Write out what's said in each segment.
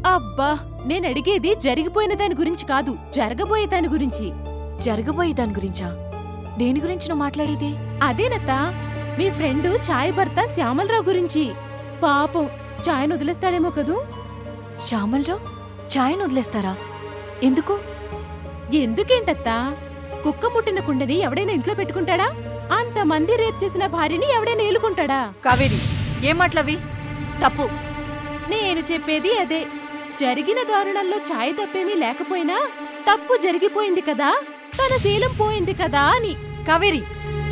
అబ్బా నేను అడిగేది జరిగిపోయిన దాని గురించి కాదు జరగబోయే దాని గురించి జరగబోయే దాని గురించా దేని గురించి నువ్వు మాట్లాడేది అదేనత్త మీ ఫ్రెండ్ ఛాయ్ భర్త శ్యామలరావు గురించి పాపం ఛాయ్ను వదిలేస్తాడేమో కదూ శ్యామలరావు ఛాయను వదిలేస్తారా ఎందుకు ఎందుకేంటత్తా కుక్క ముట్టిన కుండని ఎవడైనా ఇంట్లో పెట్టుకుంటాడా అంతమంది రేప్ చేసిన భార్యని ఎవడైనా ఏలుకుంటాడా కావేరి ఏం మాటలవి తప్పు నేను చెప్పేది అదే జరిగిన దారుణంలో ఛాయ్ తప్పేమీ లేకపోయినా తప్పు జరిగిపోయింది కదా తన శీలం పోయింది కదా అని కావేరి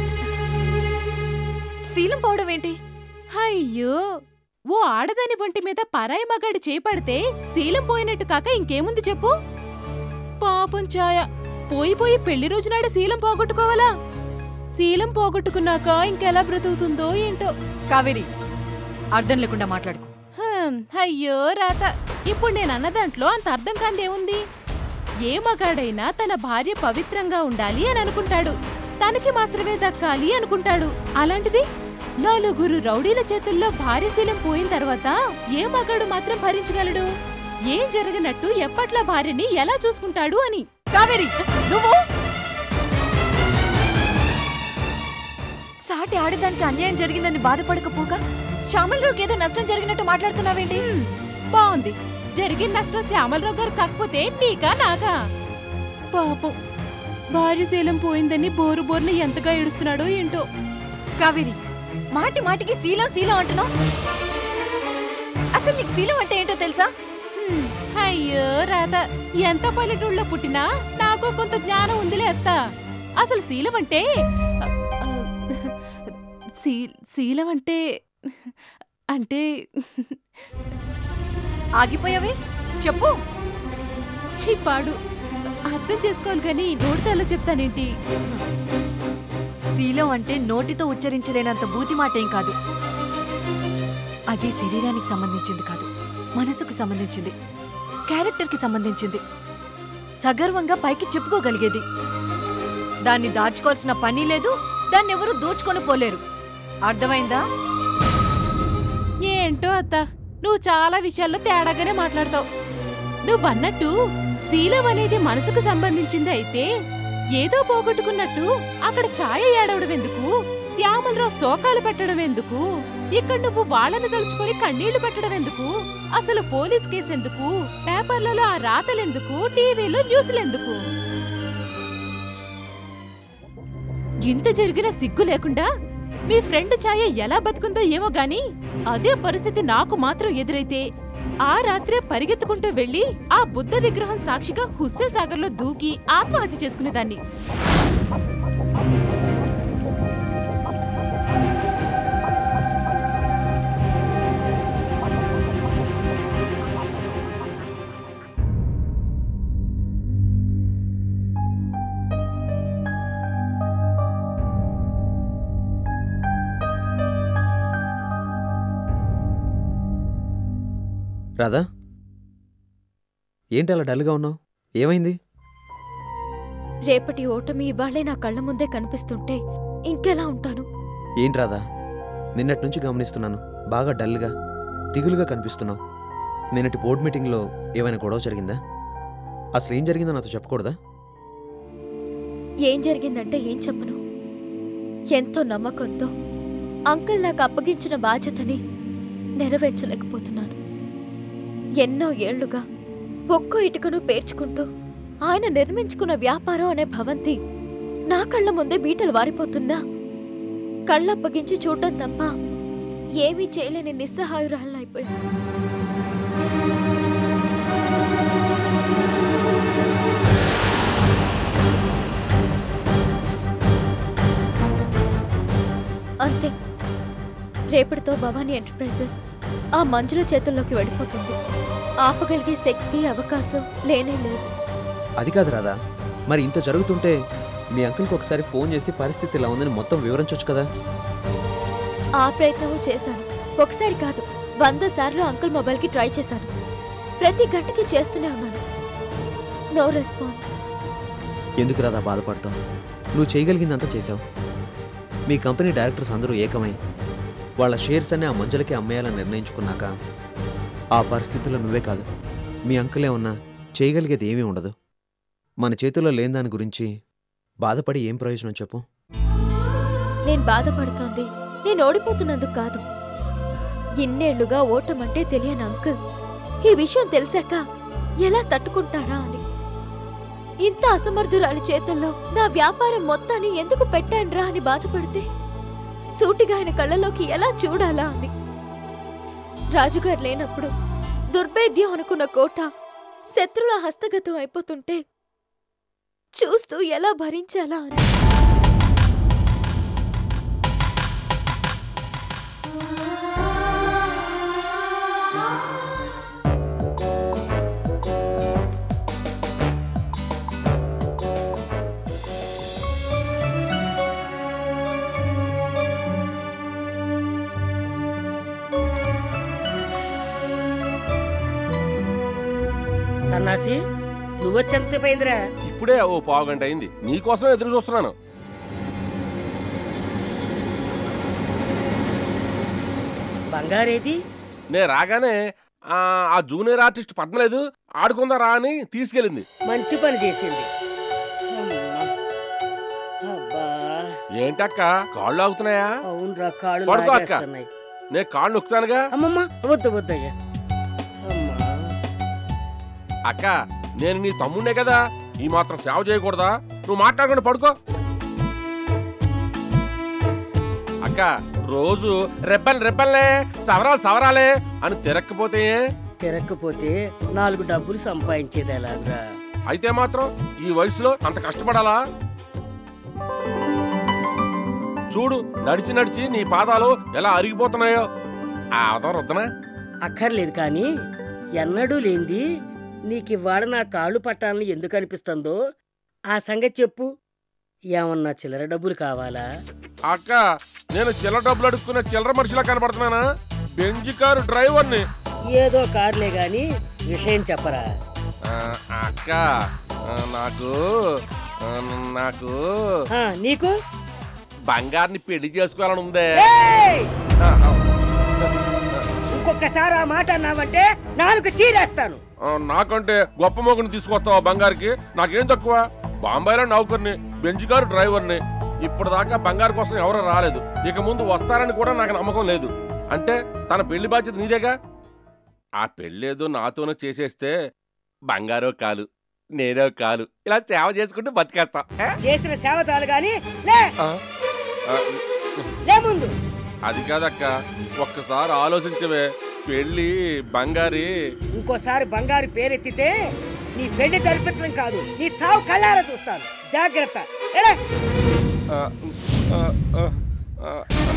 శీలం పోవడం ఏంటి అయ్యో ఓ ఆడదాని ఒంటి మీద పరాయి మగాడి చేపడితే శీలం పోయినట్టు కాక ఇంకేముంది చెప్పు పాపం ఛాయ పోయి పోయి పెళ్లి రోజునాడు శీలం పోగొట్టుకోవాలా శీలం పోగొట్టుకున్నాక ఇంకెలా బ్రతుకుతుందో ఏంటో కావేరి అర్థం లేకుండా మాట్లాడుకో హం, అయ్యో రాత ఇప్పుడు నేను అన్న దాంట్లో అంత అర్థం కాందేముంది ఏ మగాడైనా తన భార్య పవిత్రంగా ఉండాలి అని అనుకుంటాడు తనకి మాత్రమే దక్కాలి అనుకుంటాడు అలాంటిది నలుగురు రౌడీల చేతుల్లో భార్యశీలం పోయిన తర్వాత ఏ మగాడు మాత్రం భరించగలడు ఏం జరగనట్టు ఎప్పట్లా భార్యని ఎలా చూసుకుంటాడు అని కావేరి నువ్వు సాటి ఆడదానికి అన్యాయం జరిగిందని బాధపడకపోగా శ్యామలరావుకి ఏదో నష్టం జరిగినట్టు మాట్లాడుతున్నావేంటి హ్మ్, బాగుంది జరిగిన నష్టం శ్యామలరావు గారు కాకపోతే నీకా నాకా పాపం భార్యశీలం పోయిందని బోరు బోర్ని ఎంతగా ఏడుస్తున్నాడో ఏంటో కావేరి మాటి మాటికి శీలం శీలం అంటున్నావు అసలు నీకు శీలం అంటే ఏంటో తెలుసా హ్మ్, అయ్యో రాధ ఎంత పల్లెటూళ్ళలో పుట్టినా నాకు కొంత జ్ఞానం ఉందిలే అత్త అసలు శీలం అంటే అ, అ, శీ- శీలం అంటే అంటే ఆగిపోయావే చెప్పు చిప్పాడు అర్థం చేసుకోవాలి కానీ నోటితో అలా చెప్తానేంటి శీలం అంటే నోటితో ఉచ్చరించలేనంత బూతి మాట ఏం కాదు అది శరీరానికి సంబంధించింది కాదు మనసుకు సంబంధించింది క్యారెక్టర్కి సంబంధించింది సగర్వంగా పైకి చెప్పుకోగలిగేది దాన్ని దాచుకోవాల్సిన పని లేదు దాన్ని ఎవరు దోచుకొని పోలేరు అర్థమైందా ఏంటో అత్త నువ్వు చాలా విషయాల్లో తేడాగానే మాట్లాడతావు నువ్వన్నట్టు శీలం అనేది మనసుకు సంబంధించింది అయితే ఏదో పోగొట్టుకున్నట్టు అక్కడ ఛాయ ఏడవడం ఎందుకు శ్యామలరావు శోకాలు పెట్టడం ఎందుకు ఇక్కడ నువ్వు వాళ్ళని తలుచుకొని కన్నీళ్లు పెట్టడం ఎందుకు అసలు పోలీస్ కేసు ఎందుకు పేపర్లలో ఆ రాతలెందుకు టీవీలో న్యూస్లెందుకు ఇంత జరిగిన సిగ్గు లేకుండా మీ ఫ్రెండ్ ఛాయ ఎలా బతుకుందో ఏమో గాని అదే పరిస్థితి నాకు మాత్రం ఎదురైతే ఆ రాత్రే పరిగెత్తుకుంటూ వెళ్లి ఆ బుద్ధ విగ్రహం సాక్షిగా హుస్సేన్ సాగర్ లో దూకి ఆత్మహత్య చేసుకునేదాన్ని రాధా ఏంటి అలా డల్గా ఉన్నావు ఏమైంది రేపటి ఓటమి ఇవాళే నా కళ్ళ ముందే కనిపిస్తుంటే ఇంకెలా ఉంటాను ఏంటి రాధా నిన్నటి నుంచి గమనిస్తున్నాను బాగా డల్గా దిగులుగా కనిపిస్తున్నావు నిన్నటి బోర్డు మీటింగ్లో ఏమైనా గొడవ జరిగిందా అసలు ఏం జరిగిందో నాతో చెప్పకూడదా ఏం జరిగిందంటే ఏం చెప్పను ఎంతో నమ్మకంతో అంకుల్ నాకు అప్పగించిన బాధ్యతని నెరవేర్చలేకపోతున్నాను ఎన్నో ఏళ్లుగా ఒక్కో ఇటుకను పేర్చుకుంటూ ఆయన నిర్మించుకున్న వ్యాపారం అనే భవంతి నా కళ్ళ ముందే బీటలు వారిపోతున్నా కళ్ళప్పగించి చూడటం తప్ప ఏమీ చేయలేని నిస్సహాయురాలైపోయాను అంతే రేపటితో భవానీ ఎంటర్ప్రైజెస్ ఆ మంజుల చేతుల్లోకి వెళ్ళిపోతుంది ఆపగలిగే శక్తి అవకాశం లేనే లేదు అది కాదు రాధా మరి ఇంత జరుగుతుంటే మీ అంకుల్కి ఒకసారి ఫోన్ చేసి పరిస్థితి ఇలా ఉందని మొత్తం వివరించవచ్చు కదా ఆ ప్రయత్నము చేశాను ఒకసారి కాదు వంద సార్లు అంకుల్ మొబైల్కి ట్రై చేశాను ప్రతి గంటకి చేస్తూనే ఉన్నాను నో రెస్పాన్స్ ఎందుకు రాధా బాధపడతావు నువ్వు చేయగలిగిందంతా చేశావు మీ కంపెనీ డైరెక్టర్స్ అందరూ ఏకమై వాళ్ళ షేర్స్ అనే ఆ మంజులకి అమ్మేయాలని నిర్ణయించుకున్నాక ఆ పరిస్థితుల్లో నువ్వే కాదు మీ అంకులే ఉన్నా చేయగలిగేది ఏమీ ఉండదు మన చేతుల్లో లేని దాని గురించి బాధపడి ఏం ప్రయోజనం చెప్పు నేను బాధపడుతోంది నేను ఓడిపోతున్నందుకు కాదు ఇన్నేళ్లుగా ఓటమంటే తెలియని అంకుల్ ఈ విషయం తెలిసాక ఎలా తట్టుకుంటారా అని ఇంత అసమర్థురాలి చేతుల్లో నా వ్యాపారం మొత్తాన్ని ఎందుకు పెట్టానురా అని బాధపడితే సూటిగా ఆయన కళ్ళలోకి ఎలా చూడాలా అని రాజుగారు లేనప్పుడు దుర్భేద్యం అనుకున్న కోట శత్రుల హస్తగతం అయిపోతుంటే చూస్తూ ఎలా భరించాలా అని సన్నాసి నువ్వొచ్చేంతసేపు అయిందిరా ఇప్పుడే ఓ పావు గంట అయింది నీకోసం ఎదురు చూస్తున్నాను బంగారేది నే రాగానే ఆ ఆ జూనియర్ ఆర్టిస్ట్ పద్మలేదు ఆడుకుందా రా అని తీసుకెళ్ళింది మంచి పని చేసింది అమ్మా. అబ్బా ఏంటక్క కాళ్ళు ఆగుతున్నాయా అవునరా కాళ్ళు పడుకో అక్క. లాగేస్తున్నాయి. నే కాళ్ళు నొక్కుతానుగా అమ్మమ్మ వద్దు వద్దయ్యా అమ్మా అక్క నేను నీ తమ్ముడే కదా ఈ మాత్రం సేవ చేయకూడదా నువ్వు మాట్లాడకుండా పడుకో అక్క రోజు రెబ్బల్ రెబ్బల్లే సవరాలు సవరాలే అని తిరక్కపోతే తిరక్కపోతే నాలుగు డబ్బులు సంపాదించేది ఎలాగా అయితే మాత్రం ఈ వయసులో అంత కష్టపడాలా చూడు నడిచి నడిచి నీ పాదాలు ఎలా అరిగిపోతున్నాయో ఆ అవతం రుద్దనా అక్కర్లేదు కానీ ఎన్నడూ లేంది నీకివాడ నా కాళ్ళు పట్టాలని ఎందుకు అనిపిస్తుందో ఆ సంగతి చెప్పు ఏమన్నా చిల్లర డబ్బులు కావాలా అక్క నేను చిల్లర డబ్బులు అడుక్కునే చిల్లర మనిషిలా కనబడుతున్నానా బెంజి కారు డ్రైవర్ని ఏదో కార్లే గాని విషయం చెప్పరా ఆ, అక్క ఆ, నాకు ఆ, నాకు ఆ, నీకు బంగారుని పెళ్లి చేసుకోవాలని ఉందే ఏయ్! ఆ, ఆ, ఇంకొకసారి ఆ మాట అన్నావంటే నాలుగు చీరేస్తాను ఆ, నాకంటే గొప్ప మొగుని తీసుకొస్తావా బంగారుకి నాకేం తక్కువ బాంబేలో నౌకర్ని బెంజి కారు డ్రైవర్ని ఇప్పుడు దాకా బంగారు కోసం ఎవరు రాలేదు ఇక ముందు వస్తారని కూడా నాకు నమ్మకం లేదు అంటే తన పెళ్లి బాధ్యత నీదేగా ఆ పెళ్ళేదో నాతోనే చేసేస్తే బంగారో కాలు నేనో కాలు ఇలా సేవ చేసుకుంటూ బతికేస్తా ఏ? చేసిన సేవ చాలు గాని లే ఆ, ఆ, లే ముందు అది కాదక్క ఒక్కసారి ఆలోచించవే పెళ్ళి బంగారి ఇంకోసారి బంగారు పేరెత్తితే నీ పెళ్లి జరిపించడం కాదు నీ చావు కళ్ళారా చూస్తాను జాగ్రత్త ఎడే ఆ, ఆ, ఆ, ఆ,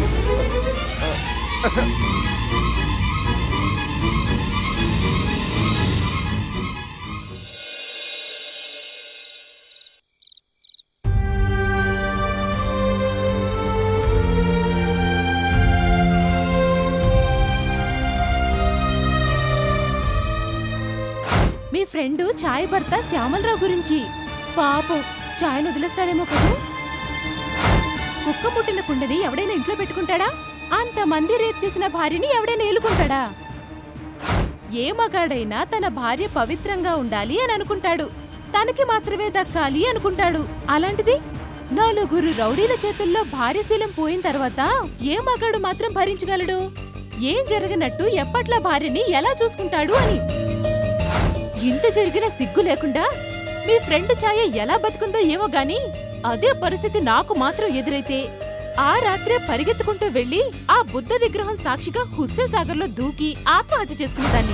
మీ ఫ్రెండ్ ఛాయ్ భర్త శ్యామలరావు గురించి పాపం ఛాయ్ను వదిలేస్తాడేమో కదా కుక్క పుట్టిన కుండని ఎవడైనా ఇంట్లో పెట్టుకుంటాడా అంతమంది రేప్ చేసిన భార్యని ఎవడైనా ఏలుకుంటాడా ఏ మగాడైనా తన భార్య పవిత్రంగా ఉండాలి అని అనుకుంటాడు తనకి మాత్రమే దక్కాలి అనుకుంటాడు అలాంటిది నలుగురు రౌడీల చేతుల్లో భార్యశీలం పోయిన తర్వాత ఏ మగాడు మాత్రం భరించగలడు ఏం జరగనట్టు ఎప్పట్లా భార్యని ఎలా చూసుకుంటాడు అని ఇంత జరిగిన సిగ్గు లేకుండా మీ ఫ్రెండ్ ఛాయ ఎలా బతుకుందో ఏమో గాని అదే పరిస్థితి నాకు మాత్రం ఎదురైతే ఆ రాత్రే పరిగెత్తుకుంటూ వెళ్లి ఆ బుద్ధ విగ్రహం సాక్షిగా హుస్సేన్ సాగర్ లో దూకి ఆత్మహత్య చేసుకునేదాన్ని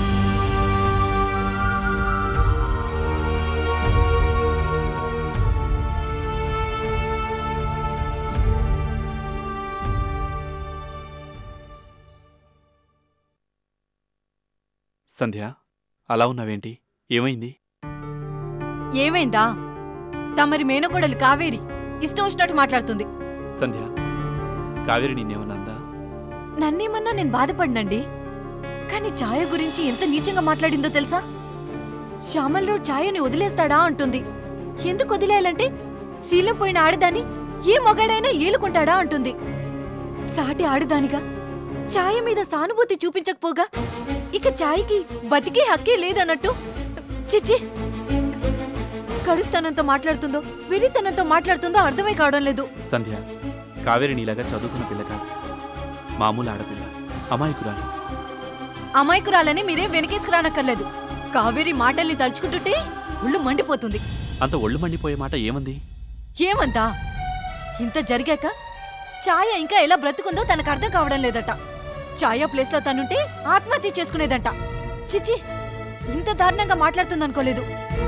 సంధ్య అలా ఉన్నావేంటి ఏమైంది ఏమైందా తమరి మేనకోడలు కావేరి ఇష్టం వచ్చినట్టు మాట్లాడుతుంది సంధ్య కావేరి నిన్నేమన్నా అందా నన్నేమన్నా నేను బాధపడినండి కానీ ఛాయ గురించి ఎంత నీచంగా మాట్లాడిందో తెలుసా శ్యామలరావు ఛాయని వదిలేస్తాడా అంటుంది ఎందుకు వదిలేయాలంటే శీలం పోయిన ఆడదాన్ని ఏ మొగాడైనా ఏలుకుంటాడా అంటుంది సాటి ఆడదానిగా ఛాయ మీద సానుభూతి చూపించకపోగా ఇక చాయ్కి బతికే హక్కే లేదన్నట్టు చిచ్చి కరుస్తనంతో మాట్లాడుతుందో వెరితనంతో మాట్లాడుతుందో అర్థమై కావడం లేదు సంధ్య కావేరి నీలాగా చదువుకున్న పిల్ల కాదు మామూలు ఆడపిల్ల అమాయకురాలు అమాయకురాలని మీరేం వెనకేసుకురానక్కర్లేదు కావేరి మాటల్ని తలుచుకుంటుంటే ఒళ్ళు మండిపోతుంది అంత ఒళ్ళు మండిపోయే మాట ఏముంది ఏమంతా ఇంత జరిగాక ఛాయ ఇంకా ఎలా బ్రతుకుందో తనకు అర్థం కావడం లేదట ఛాయ ప్లేస్లో తనుంటే ఆత్మహత్య చేసుకునేదంట చిచి ఇంత దారుణంగా మాట్లాడుతుందనుకోలేదు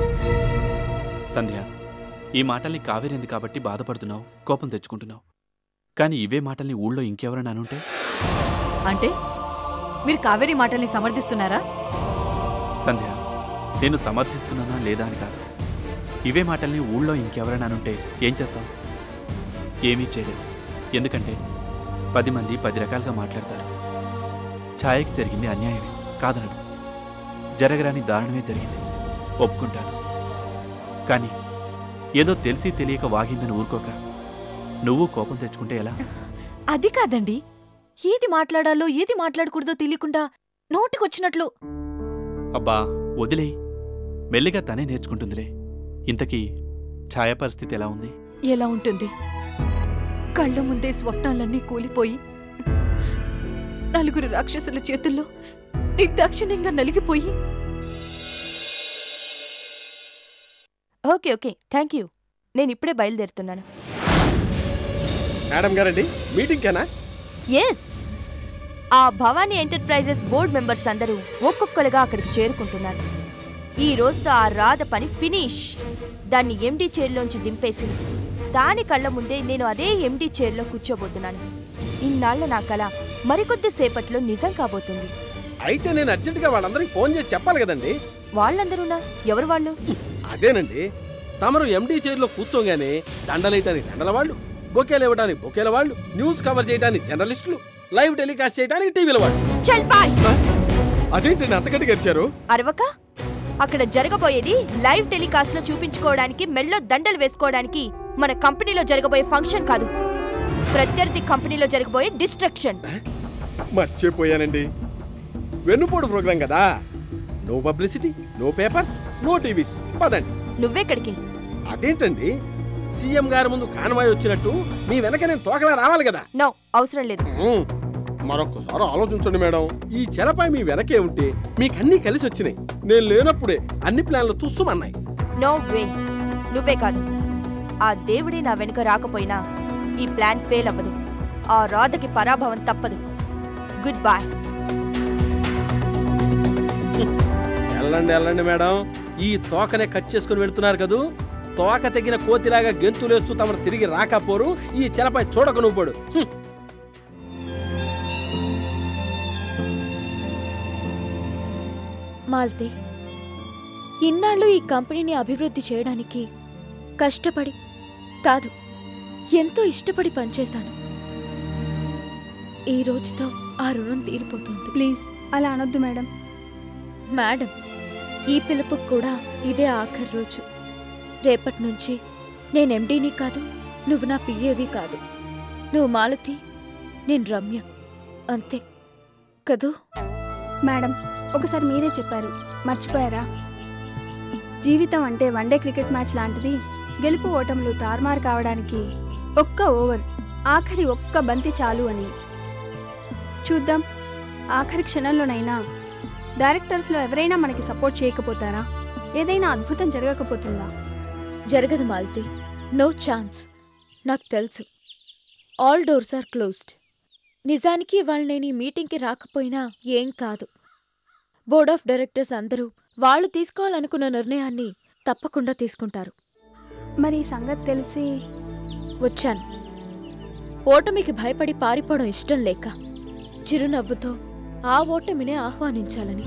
సంధ్య ఈ మాటల్ని కావేరింది కాబట్టి బాధపడుతున్నావు కోపం తెచ్చుకుంటున్నావు కానీ ఇవే మాటల్ని ఊళ్ళో ఇంకెవరైనా అనుంటే అంటే మీరు కావేరి మాటల్ని సమర్థిస్తున్నారా సంధ్య నేను సమర్థిస్తున్నానా లేదా అని కాదు ఇవే మాటల్ని ఊళ్ళో ఇంకెవరైనా అనుంటే ఏం చేస్తాం ఏమీ చేయలేం ఎందుకంటే పది మంది పది రకాలుగా మాట్లాడతారు ఛాయకి జరిగింది అన్యాయమే కాదనడు జరగరాని దారుణమే జరిగింది ఒప్పుకుంటాను కానీ ఏదో తెలిసి తెలియక వాగిందని ఊరుకోక నువ్వు కోపం తెచ్చుకుంటే ఎలా అది కాదండి ఏది మాట్లాడాలో ఏది మాట్లాడకూడదో తెలియకుండా నోటికొచ్చినట్లు అబ్బా వదిలేయ్ మెల్లిగా తనే నేర్చుకుంటుందిలే ఇంతకీ ఛాయ పరిస్థితి ఎలా ఉంది ఎలా ఉంటుంది కళ్ళ ముందే స్వప్నాలన్నీ కూలిపోయి నలుగురు రాక్షసుల చేతుల్లో నిర్దాక్షిణ్యంగా నలిగిపోయి ఓకే ఓకే థ్యాంక్ యూ నేను ఇప్పుడే బయలుదేరుతున్నాను మేడం గారండి మీటింగ్కేనా ఎస్ ఆ భవానీ ఎంటర్ప్రైజెస్ బోర్డు మెంబర్స్ అందరూ ఒక్కొక్కరుగా అక్కడికి చేరుకుంటున్నారు ఈ రోజుతో ఆ రాధ పని ఫినిష్ దాన్ని ఎండీ చైర్లోంచి దింపేసి దాని కళ్ళ ముందే నేను అదే ఎండీ చైర్లో కూర్చోబోతున్నాను ఇన్నాళ్ల నా కళ మరికొద్ది సేపట్లో నిజం కాబోతుంది అయితే నేను అర్జెంటుగా వాళ్ళందరికీ ఫోన్ చేసి చెప్పాలి కదండి వాళ్ళందరూనా ఎవరు వాళ్ళు అదేనండి తమరు ఎండీ చైర్లో కూర్చోగానే దండలేయటానికి దండల వాళ్ళు బొకేలు ఇవ్వడానికి బొకేల వాళ్ళు న్యూస్ కవర్ చేయడానికి జర్నలిస్టులు లైవ్ టెలికాస్ట్ చేయడానికి టీవీల వాళ్ళు చల్ బాయ్ అదేంటండి అంతకంటే గడిచారు అరవక అక్కడ జరగబోయేది లైవ్ టెలికాస్ట్ లో చూపించుకోవడానికి మెల్లో దండలు వేసుకోవడానికి మన కంపెనీలో జరగబోయే ఫంక్షన్ కాదు ప్రత్యర్థి కంపెనీలో జరగబోయే డిస్ట్రక్షన్ మర్చిపోయానండి వెన్నుపోడు ప్రోగ్రాం కదా no publicity no papers no TVs పదండి నువ్వెక్కడికి అదేంటండి సీఎం గారి ముందు కాన్వాయ్ వచ్చినట్టు మీ వెనక నేను తోకలా రావాలి కదా నో అవసరం లేదు మ్మ్. మరొక్కసారి ఆలోచించండి మేడం ఈ చెలపై మీ వెనకే ఉంటే మీకన్నీ కలిసి వచ్చినాయి నేను లేనప్పుడే అన్ని ప్లాన్లు తుస్సుమన్నాయి నో వే నువ్వే కాదు ఆ దేవుడే నా వెనుక రాకపోయినా ఈ ప్లాన్ ఫెయిల్ అవ్వదు ఆ రాధకి పరాభవం తప్పదు గుడ్ బాయ్ వెళ్ళండి వెళ్ళండి మేడం ఈ తోకనే కట్ చేసుకుని వెళ్తున్నారు కదూ తోక తెగిన కోతిలాగా గెంతులేస్తూ తమరు తిరిగి రాకపోరు ఈ చెలపై చూడక నువ్వు పడు హ్మ్. మాల్తే ఇన్నాళ్ళు ఈ కంపెనీని అభివృద్ధి చేయడానికి కష్టపడి కాదు ఎంతో ఇష్టపడి పనిచేశాను ఈ రోజుతో ఆ రుణం తీరిపోతుంది ప్లీజ్ అలా అనొద్దు మేడం మేడం ఈ పిలుపుకు కూడా ఇదే ఆఖరి రోజు రేపటి నుంచి నేను ఎండీని కాదు నువ్వు నా పిఏవి కాదు నువ్వు మాలతి నేను రమ్య అంతే కదూ మేడం ఒకసారి మీరే చెప్పారు మర్చిపోయారా జీవితం అంటే వన్డే క్రికెట్ మ్యాచ్ లాంటిది గెలుపు ఓటములు తారుమారు కావడానికి ఒక్క ఓవర్ ఆఖరి ఒక్క బంతి చాలు అని చూద్దాం ఆఖరి క్షణంలోనైనా డైరెక్టర్స్లో ఎవరైనా మనకి సపోర్ట్ చేయకపోతారా ఏదైనా అద్భుతం జరగకపోతుందా జరగదు మాలతి నో ఛాన్స్ నాకు తెలుసు ఆల్ డోర్స్ ఆర్ క్లోజ్డ్ నిజానికి ఇవాళ నేను ఈ మీటింగ్కి రాకపోయినా ఏం కాదు బోర్డ్ ఆఫ్ డైరెక్టర్స్ అందరూ వాళ్ళు తీసుకోవాలనుకున్న నిర్ణయాన్ని తప్పకుండా తీసుకుంటారు మరి ఈ సంగతి తెలిసి వచ్చాను ఓటమికి భయపడి పారిపోవడం ఇష్టం లేక చిరునవ్వుతో ఆ ఓటమినే ఆహ్వానించాలని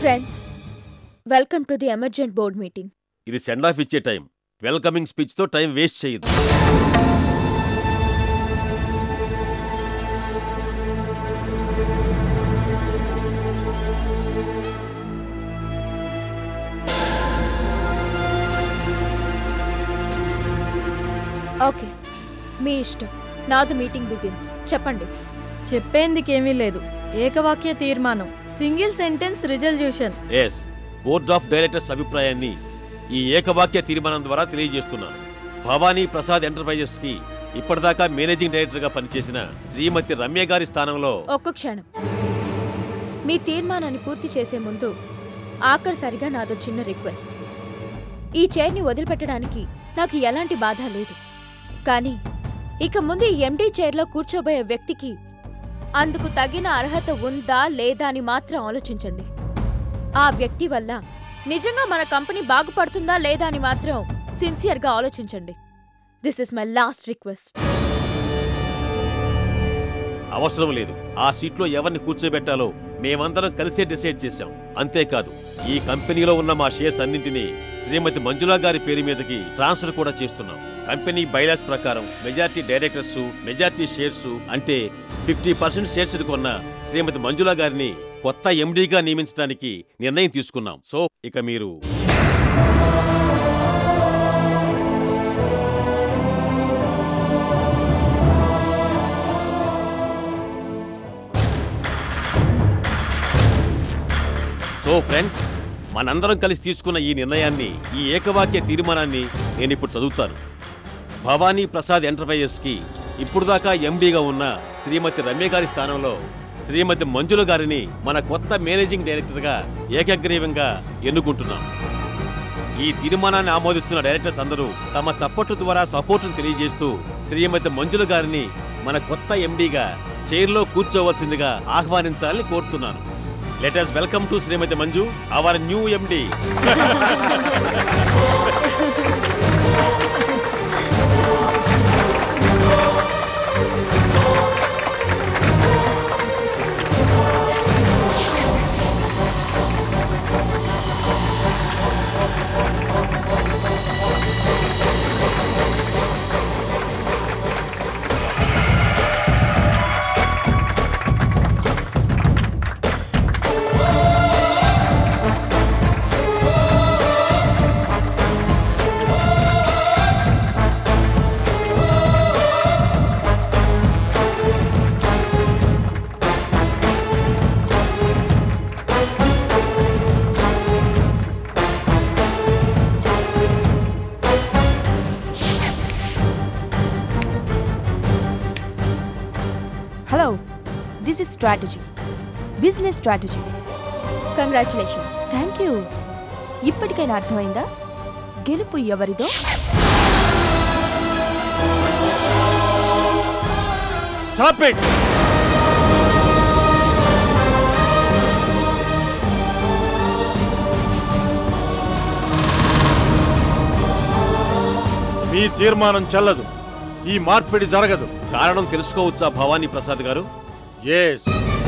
friends welcome to the emergent board meeting ఇది సెండ్ ఆఫ్ ఇచ్చే టైం వెల్కమింగ్ స్పీచ్తో టైం వేస్ట్ చేయదు ఓకే మీ ఇష్టం నాది మీటింగ్ బిగిన్స్ చెప్పండి చెప్పేందుకేమీ లేదు ఏకవాక్య తీర్మానం single sentence resolution yes board of directors అభిప్రాయాన్ని ఈ ఏకవాక్య తీర్మానం ద్వారా తెలియజేస్తున్నాను భవానీ ప్రసాద్ ఎంటర్ప్రైజెస్ కి ఇప్పటిదాకా మేనేజింగ్ డైరెక్టర్ గా పనిచేసిన శ్రీమతి రమ్య గారి స్థానంలో ఒక్క క్షణం మీ తీర్మానాన్ని పూర్తి చేసే ముందు ఆఖరిసరిగా నాదో చిన్న రిక్వెస్ట్ ఈ చైర్ని వదిలిపెట్టడానికి నాకు ఎలాంటి బాధ లేదు కానీ ఇక ముందు ఈ ఎండీ చైర్లో కూర్చోబోయే వ్యక్తికి అందుకు తగిన అర్హత ఉందా లేదా అని మాత్రం ఆలోచించండి ఆ వ్యక్తి వల్ల నిజంగా మన కంపెనీ బాగుపడుతుందా లేదా అని మాత్రం సిన్సియర్గా ఆలోచించండి this is my last request అవసరం లేదు ఆ సీట్లో ఎవరిని కూర్చోబెట్టాలో మేమందరం కలిసే డిసైడ్ చేశాం అంతేకాదు ఈ కంపెనీలో ఉన్న మా షేర్స్ అన్నింటినీ శ్రీమతి మంజులా గారి పేరు మీదకి ట్రాన్స్ఫర్ కూడా చేస్తున్నాం కంపెనీ బైలాస్ ప్రకారం మెజార్టీ డైరెక్టర్స్ మెజార్టీ షేర్స్ అంటే ఫిఫ్టీ పర్సెంట్ షేర్స్ కొన్న శ్రీమతి మంజులా గారిని కొత్త ఎండీగా నియమించడానికి నిర్ణయం తీసుకున్నాం సో ఇక మీరు సో ఫ్రెండ్స్ మనందరం కలిసి తీసుకున్న ఈ నిర్ణయాన్ని ఈ ఏకవాక్య తీర్మానాన్ని నేను ఇప్పుడు చదువుతాను భవానీ ప్రసాద్ ఎంటర్ప్రైజెస్ కి ఇప్పుడు దాకా ఎండీగా ఉన్న శ్రీమతి రమ్య గారి స్థానంలో శ్రీమతి మంజుల గారిని మన కొత్త మేనేజింగ్ డైరెక్టర్గా ఏకగ్రీవంగా ఎన్నుకుంటున్నాం ఈ తీర్మానాన్ని ఆమోదిస్తున్న డైరెక్టర్స్ అందరూ తమ చప్పట్టు ద్వారా సపోర్టును తెలియజేస్తూ శ్రీమతి మంజుల గారిని మన కొత్త ఎండీగా చైర్లో కూర్చోవలసిందిగా ఆహ్వానించాలని కోరుతున్నాను letters welcome to Shrimati Manju our new MD hello this is strategy business strategy congratulations thank you ఇప్పటికైనా అర్థమైందా గెలుపు ఎవరిదో Stop it! మీ తీర్మానం చెల్లదు ఈ మార్పిడి జరగదు కారణం తెలుసుకోవచ్చా భవానీ ప్రసాద్ గారు ఎస్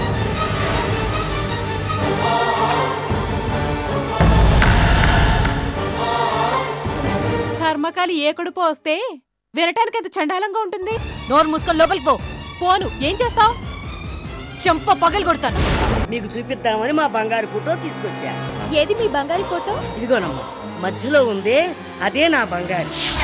కర్మకాలి ఏ కడుపు వస్తే వినటానికి ఎంత చండాలంగా ఉంటుంది నోరు మూసుకొని లోపలికి పో పోను ఏం చేస్తావు చెంప పగలు కొడతాను మీకు చూపిద్దామని మా బంగారు ఫోటో తీసుకొచ్చా ఏది మీ బంగారు ఫోటో ఇదిగోనమ్మా మధ్యలో ఉందే అదే నా బంగారు